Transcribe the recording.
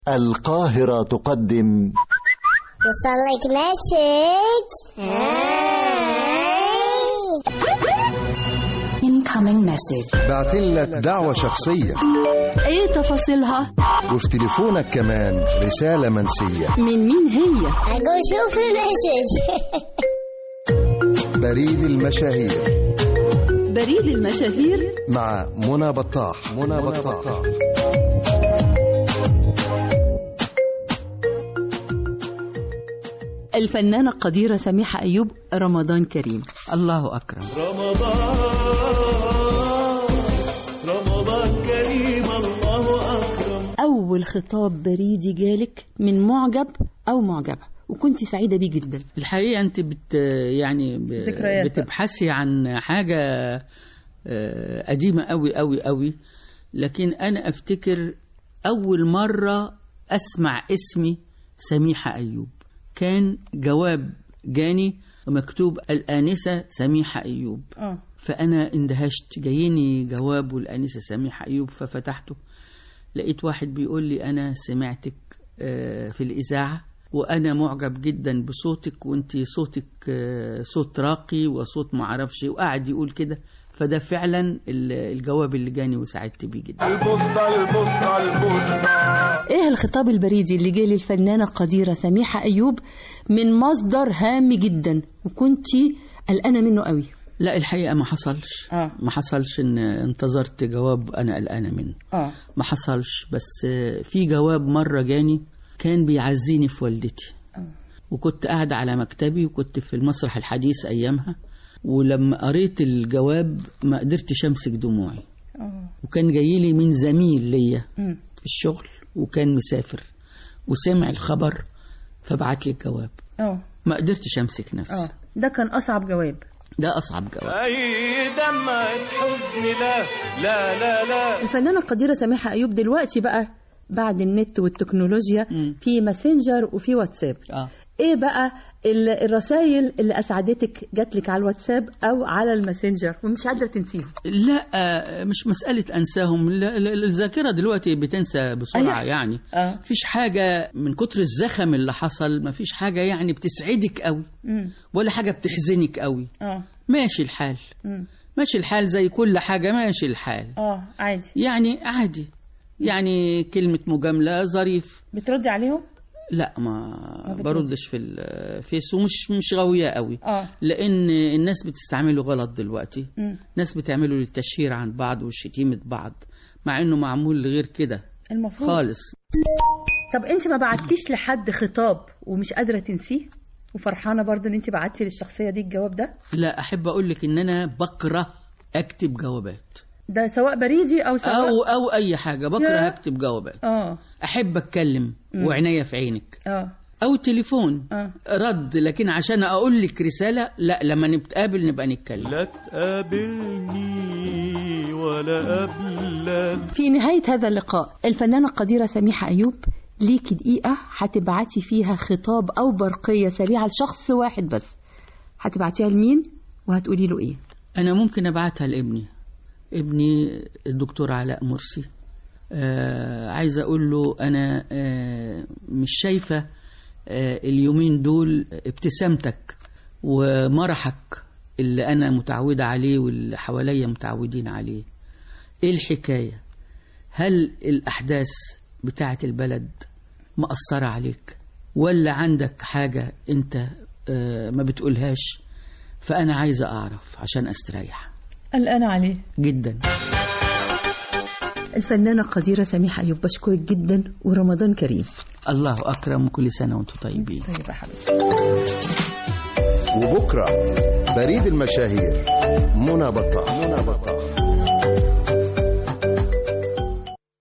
القاهرة تقدم وصل لك مسج incoming message بعتين لك دعوة شخصية ايه تفاصيلها وفي تليفونك كمان رسالة منسية من مين هي اقول شوف المسج بريد المشاهير بريد المشاهير مع منى بطاح منى بطاح الفنانة القديرة سميحة أيوب رمضان كريم الله أكرم رمضان رمضان كريم الله أكرم أول خطاب بريدي جالك من معجب أو معجبة وكنت سعيدة بيه جدا الحقيقة أنت بت يعني ب... ذكريات. بتبحثي عن حاجة آه، قديمة قوي قوي قوي لكن أنا أفتكر أول مرة أسمع اسمي سميحة أيوب كان جواب جاني مكتوب الآنسة سميحة أيوب اه فأنا اندهشت جايني جواب الآنسة سميحة أيوب ففتحته لقيت واحد بيقول لي أنا سمعتك آه، في الإذاعة وأنا معجب جدا بصوتك وأنت صوتك آه، صوت راقي وصوت معرفش وقعد يقول كده فده فعلا ال- الجواب اللي جاني وسعدت بيه جدا البوسطة البوسطة البوسطة إيه الخطاب البريدي اللي جالي الفنانة القديرة سميحة أيوب من مصدر هام جدا وكنت قلقانة منه قوي لا الحقيقة ما حصلش آه. ما حصلش إن انتظرت جواب أنا قلقانة منه اه ما حصلش بس آه، في جواب مرة جاني كان بيعزيني في والدتي وكنت قاعدة على مكتبي وكنت في المسرح الحديث أيامها ولما قريت الجواب ما قدرتش أمسك دموعي وكان جاي لي من زميل ليا في الشغل وكان مسافر وسمع الخبر فبعت لي الجواب اه ما قدرتش أمسك نفسي ده كان أصعب جواب ده أصعب جواب أي دمعة حزن لا لا لا لا الفنانة القديرة سميحة أيوب دلوقتي بقى بعد النت والتكنولوجيا مم. في ماسنجر وفي واتساب آه. ايه بقى ال- الرسائل اللي اسعدتك جات لك على الواتساب او على الماسنجر ومش قادره تنسيها لا آه، مش مسألة أنساهم لا- لا- الذاكرة دلوقتي بتنسى بسرعة أيوة. يعني اه مفيش حاجة من كتر الزخم اللي حصل مفيش حاجة يعني بتسعدك قوي ولا حاجة بتحزنك قوي اه ماشي الحال ماشي الحال زي كل حاجة ماشي الحال اه عادي يعني عادي يعني كلمة مجاملة ظريف بتردي عليهم لا ما بردش في الفيس ومش مش غاوية قوي اه لأن الناس بتستعمله غلط دلوقتي مم. ناس بتعمله للتشهير عن بعض وشتيمة بعض مع انه معمول لغير كده المفروض خالص طب انت ما بعتكيش لحد خطاب ومش قادره تنسيه وفرحانه برضو ان انت بعتي للشخصيه دي الجواب ده لا احب اقول لك ان انا بكره اكتب جوابات ده سواء بريدي او سواء او او اي حاجه بكره يا. اكتب جوابات اه احب اتكلم وعناية في عينك اه او تليفون اه رد لكن عشان اقول لك رساله لا لما نتقابل نبقى نتكلم لا تقابلني ولا قبلك في نهاية هذا اللقاء الفنانة القديرة سميحة أيوب ليكي دقيقة هتبعتي فيها خطاب أو برقية سريعة لشخص واحد بس هتبعتيها لمين وهتقولي له إيه انا ممكن ابعتها لابني ابني الدكتور علاء مرسي آه عايز اقول له انا آه مش شايفه آه اليومين دول ابتسامتك ومرحك اللي انا متعوده عليه واللي حواليا متعودين عليه ايه الحكايه هل الاحداث بتاعه البلد مأثره عليك ولا عندك حاجه انت آه ما بتقولهاش فانا عايزه اعرف عشان استريح قلقانة عليه جدا الفنانة القديرة سميحة أيوب بشكرك جدا ورمضان كريم الله أكرم كل سنة وأنتم طيبين طيب يا حبيبي وبكرة بريد المشاهير منى بطاح منى بطاح